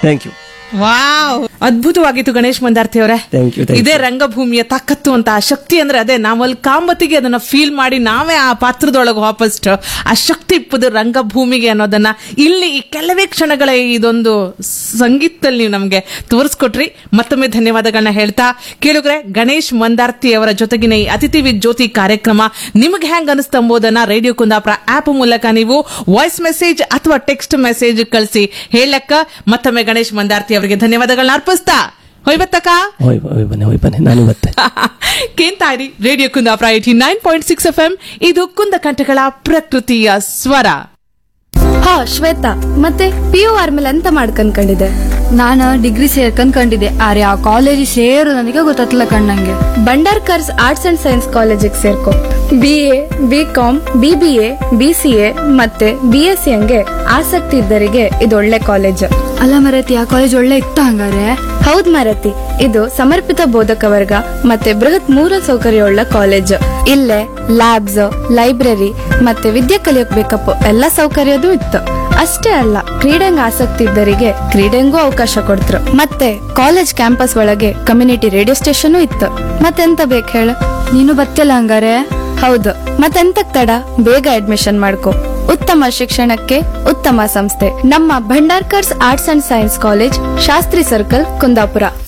thank you wow ಅದ್ಭುತವಾಗಿತ್ತು ಗಣೇಶ್ ಮಂದಾರ್ತಿ ಅವರೇ Thank you, thank ಇದೇ ರಂಗಭೂಮಿಯ ತಾಕತ್ತು ಅಂತ ಆ ಶಕ್ತಿ ಅಂದ್ರೆ ಅದೇ ನಾವಲ್ಲಿ ಕಾಮತಿಗೆ ಅದನ್ನ ಫೀಲ್ ಮಾಡಿ ನಾವೇ ಆ ಪಾತ್ರದೊಳಗೆ ವಾಪಸ್ ಆ ಶಕ್ತಿ ಇಪ್ಪದು ರಂಗಭೂಮಿಗೆ ಅನ್ನೋದನ್ನ ಇಲ್ಲಿ ಈ ಕೆಲವೇ ಕ್ಷಣಗಳ ಇದೊಂದು ಸಂಗೀತದಲ್ಲಿ ನೀವು ನಮ್ಗೆ ತೋರಿಸ್ಕೊಟ್ರಿ ಮತ್ತೊಮ್ಮೆ ಧನ್ಯವಾದಗಳನ್ನ ಹೇಳ್ತಾ ಕೇಳಿದ್ರೆ ಗಣೇಶ್ ಮಂದಾರ್ತಿ ಅವರ ಜೊತೆಗಿನ ಈ ಅತಿಥಿ ವಿತ್ ಜ್ಯೋತಿ ಕಾರ್ಯಕ್ರಮ ನಿಮ್ಗೆ ಹೆಂಗ್ ಅನಿಸ್ತಾ ಎಂಬುದನ್ನ ರೇಡಿಯೋ ಕುಂದಾಪುರ ಆಪ್ ಮೂಲಕ ನೀವು ವಾಯ್ಸ್ ಮೆಸೇಜ್ ಅಥವಾ ಟೆಕ್ಸ್ಟ್ ಮೆಸೇಜ್ ಕಳಿಸಿ ಹೇಳಕ್ಕ ಮತ್ತೊಮ್ಮೆ ಗಣೇಶ್ ಮಂದಾರ್ತಿ ಅವರಿಗೆ ಧನ್ಯವಾದಗಳನ್ನ ಅರ್ಪಿಸ್ತಾ ಹೊಯ್ಬತ್ತಕ ಹೋಯ್ ಹೋಯ್ ಬನ್ನಿ ಹೋಯ್ ಬನ್ನಿ ನಾನು ಇವತ್ತೆ ಕೇಂತಾರಿ radio Kundapura eighty nine point six F M ಇದು ಕುಂದಕಂಠಗಳ ಪ್ರಕೃತಿಯ ಸ್ವರ ಹಾ ಶ್ವೇತಾ ಮತ್ತೆ ಪಿ ಯು ಆರ್ಮೇಲೆ ಎಂತ ಮಾಡ್ಕಂಡ್ಕೊಂಡಿದೆ ನಾನು ಡಿಗ್ರಿ ಸೇರ್ಕೊಂಡ್ಕೊಂಡಿದ್ದೆ ಆದ್ರೆ ಆ ಕಾಲೇಜ್ ಸೇರು ನನಗೆ ಗೊತ್ತಾಗ್ತಿಲ್ಲ ಕಣ್ಣಂಗೆ ಬಂಡಾರ್ಕರ್ಸ್ ಆರ್ಟ್ಸ್ ಅಂಡ್ ಸೈನ್ಸ್ ಕಾಲೇಜಿಗೆ ಸೇರ್ಕೊ B A B com B B A B C A ಮತ್ತೆ ಬಿ ಎಸ್ ಸಿ ಹಂಗೆ ಆಸಕ್ತಿ ಇದ್ದರಿಗೆ ಇದು ಒಳ್ಳೆ ಕಾಲೇಜ್ ಅಲ್ಲ ಮರತಿ ಆ ಕಾಲೇಜ್ ಒಳ್ಳೆ ಇತ್ತು ಹಂಗಾರೆ ಹೌದ್ ಮಾರತಿ ಇದು ಸಮರ್ಪಿತ ಬೋಧಕ ವರ್ಗ ಮತ್ತೆ ಬೃಹತ್ ಮೂಲ ಸೌಕರ್ಯವುಳ್ಳ ಕಾಲೇಜ್ ಇಲ್ಲೇ ಲ್ಯಾಬ್ಸ್ ಲೈಬ್ರರಿ ಮತ್ತೆ ವಿದ್ಯೆ ಕಲಿಯೋಕ್ ಬೇಕಪ್ಪ ಎಲ್ಲ ಸೌಕರ್ಯದೂ ಇತ್ತು ಅಷ್ಟೇ ಅಲ್ಲ ಕ್ರೀಡೆಂಗ್ ಆಸಕ್ತಿ ಇದ್ದರಿಗೆ ಕ್ರೀಡೆಂಗೂ ಅವಕಾಶ ಕೊಡ್ತ್ರು ಮತ್ತೆ ಕಾಲೇಜ್ ಕ್ಯಾಂಪಸ್ ಒಳಗೆ ಕಮ್ಯುನಿಟಿ ರೇಡಿಯೋ ಸ್ಟೇಷನ್ ಇತ್ತು ಮತ್ತೆಂತ ಬೇಕು ಹೇಳು ನೀನು ಬತ್ತಿಲ್ಲ ಹಂಗಾರೆ ಹೌದು ಮತ್ತೆಂತಕ್ ತಡ ಬೇಗ ಅಡ್ಮಿಷನ್ ಮಾಡ್ಕೊ ಉತ್ತಮ ಶಿಕ್ಷಣಕ್ಕೆ ಉತ್ತಮ ಸಂಸ್ಥೆ ನಮ್ಮ Bhandarkars arts and science college Shastri circle Kundapura